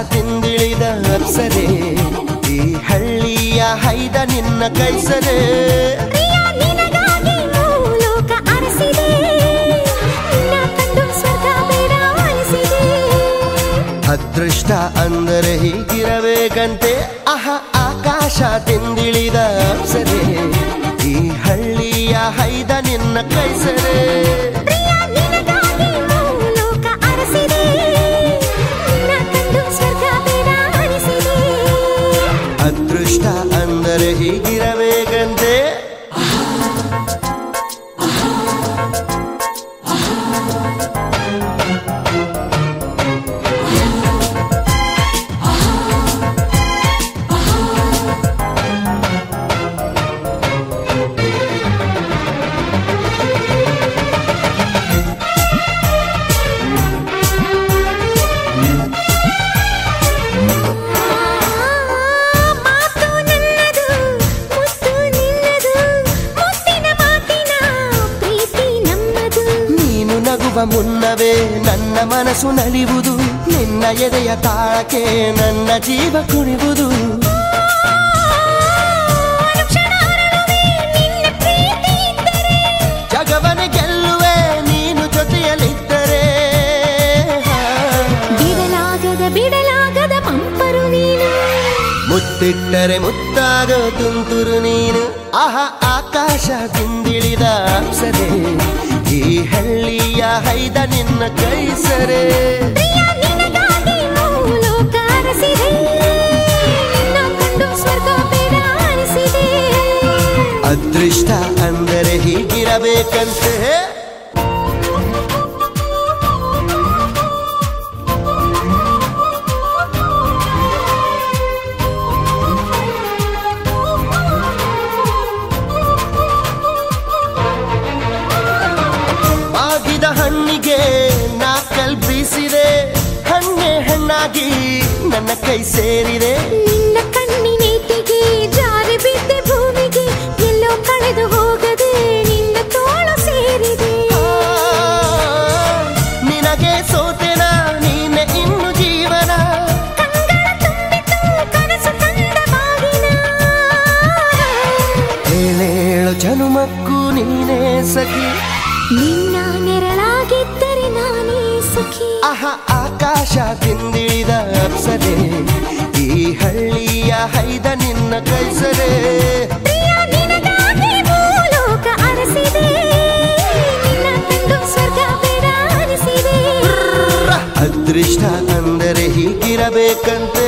ತಿಂದಿಳಿದ ಅಪ್ಸರೆ ಈ ಹಳ್ಳಿಯ ಹೈದ ನಿನ್ನ ಕೈಸರೆ ಪ್ರಿಯ ನಿನಗಾಗಿ ಲೋಕ ಅರಸಿದೆ ನಿನ್ನ ಕಂಡು ಸ್ವರ್ಗ ಬೇಡ ಅನಿಸಿದೆ ಅದೃಷ್ಟ ಅಂದರೆ ಹೀಗಿರಬೇಕಂತೆ ಅಹ ಆಕಾಶ ತಿಂದಿಳಿದ ಅಪ್ಸರೆ ಈ ಹಳ್ಳಿಯ ಹೈದ ನಿನ್ನ ಕೈಸರೆ ಪ್ರಿಯ ನಿನಗಾಗಿ ಲೋಕ ಅರಸಿದೆ ನಿನ್ನ ಕಂಡು ಸ್ವರ್ಗ ಬೇಡ ಅನಿಸಿದೆ ಅದೃಷ್ಟ ಅಂದರೆ ಹೀಗಿರಬೇಕಂತೆ ಮಾತು ನನ್ನದು ಮುತ್ತು ನಿನ್ನದು ಮುತ್ತಿನ ಮಾತಿನ ಪ್ರೀತಿ ನಮ್ಮದು ನೀನು ನಗುವ ಮುನ್ನವೇ ನನ್ನ ಮನಸ್ಸು ನಲಿಯುವುದು ನಿನ್ನ ಎದೆಯ ತಾಳಕ್ಕೆ ನನ್ನ ಜೀವ ಕುಣಿವುದು ಅನುಕ್ಷಣ ಅರಳುವೆ ನಿನ್ನ ಪ್ರೀತಿ ಇದ್ದರೆ ಜಗವನ ಗೆಲ್ಲುವೆ ನೀನು ಜೊತೆಯಲ್ಲಿದ್ದರೆ ಬಿಡಲಾಗದ ಬಿಡಲಾಗದ ಪಂಪರು ನೀನು ಮುತ್ತಿಟ್ಟರೆ ಮುತ್ತಾಗೋ ತುಂತುರು ನೀನು ಆಹ ಆಕಾಶ ತಿಂದಿಳಿದ ಅಪ್ಸರೆ ಈ ಹಳ್ಳಿಯ ಹೈದ ನಿನ್ನ ಕೈಸರೆ ಪ್ರಿಯ ನಿನಗಾಗಿ ಲೋಕ ಅರಸಿದೆ ನಿನ್ನ ಕಂಡು ಸ್ವರ್ಗ ಬೇಡ ಅನಿಸಿದೆ ಅದೃಷ್ಟ ಅಂದರೆ ಹೀಗಿರಬೇಕಂತೆ ಮಾಗಿದ ಹಣ್ಣಿಗೆ ನಾ ಕಲ್ಪಿಸಿದೆ ಹಣ್ಣೆ ಹಣ್ಣಾಗಿ ನನ್ನ ಕೈ ಸೇರಿದೆ ನಿನ್ನ ಕಣ್ಣಿನೇಟಿಗೆ ಜಾರಿ ಬಿದ್ದೆ ಭೂಮಿಗೆ ಎಲ್ಲೋ ಕಳೆದು ಹೋಗದೆ ನಿನ್ನ ತೋಳು ಸೇರಿದೆ ಆ, ನಿನಗೆ ಸೋತೆನ ನೀನೆ ಇನ್ನು ಜೀವನ ಕಂಗಳ ತುಂಬಿತು ಕನಸು ಕಂದ ಬಾಗಿನ ಏಳೇಳು ಜನುಮಕ್ಕೂ ನೀನೇ ಸಖಿ ನಿನ್ನ ನೆರಳಾಗಿದ್ದರೆ ನಾನೇ ಸುಖಿ ಅಹ ಆಕಾಶ ತಿಂದಿಳಿದ ಅಪ್ಸರೆ ಈ ಹಳ್ಳಿಯ ಹೈದ ನಿನ್ನ ಕೈಸರೆ ಪ್ರಿಯ ನಿನಗಾಗಿ ಭೂಲೋಕ ಅರಸಿದೆ ನಿನ್ನ ಕಂಡು ಸ್ವರ್ಗ ಬೇಡ ಅನಿಸಿದೆ ಅದೃಷ್ಟ ಅಂದರೆ ಹೀಗಿರಬೇಕಂತೆ